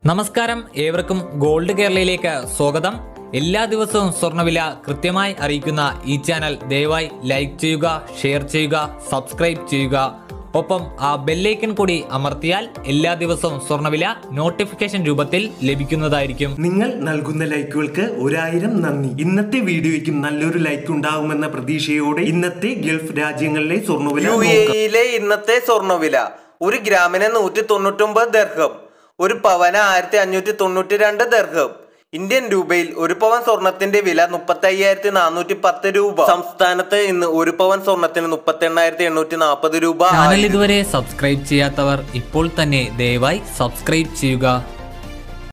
നമസ്കാരം ഏവർക്കും ഗോൾഡ് കേരളയിലേക്ക് സ്വാഗതം എല്ലാ ദിവസവും സ്വർണ്ണവില കൃത്യമായി അറിയിക്കുന്ന ഈ ചാനൽ ദയവായി ലൈക്ക് ചെയ്യുക ഷെയർ ചെയ്യുക സബ്സ്ക്രൈബ് ചെയ്യുക ഒപ്പം ആ ബെല്ലൈക്കൺ കൂടി അമർത്തിയാൽ എല്ലാ ദിവസവും സ്വർണ്ണവില നോട്ടിഫിക്കേഷൻ രൂപത്തിൽ ലഭിക്കുന്നതായിരിക്കും നിങ്ങൾ നൽകുന്ന ലൈക്കുകൾക്ക് ഒരായിരം നന്ദി ഇന്നത്തെ വീഡിയോയ്ക്കും നല്ലൊരു ലൈക്ക് ഉണ്ടാകുമെന്ന പ്രതീക്ഷയോടെ ഇന്നത്തെ ഗൾഫ് രാജ്യങ്ങളിലെ സ്വർണ്ണവില യു നോക്കാം എയിലെ ഇന്നത്തെ സ്വർണ്ണവില ഒരു ഗ്രാമിന് നൂറ്റി തൊണ്ണൂറ്റൊമ്പത് ദർഹം ഒരു പവന് ആയിരത്തി അഞ്ഞൂറ്റി തൊണ്ണൂറ്റി രണ്ട് ദർഹം ഇന്ത്യൻ രൂപയിൽ ഒരു പവൻ സ്വർണത്തിന്റെ വില മുപ്പത്തി അയ്യായിരത്തി നാനൂറ്റി പത്ത് രൂപ സംസ്ഥാനത്ത് ഇന്ന് ഒരു പവൻ സ്വർണത്തിന് മുപ്പത്തി എണ്ണായിരത്തി എണ്ണൂറ്റി നാൽപ്പത് രൂപ ചാനൽ ഇതുവരെ സബ്സ്ക്രൈബ് ചെയ്യാത്തവർ ഇപ്പോൾ തന്നെ ദയവായി സബ്സ്ക്രൈബ് ചെയ്യുക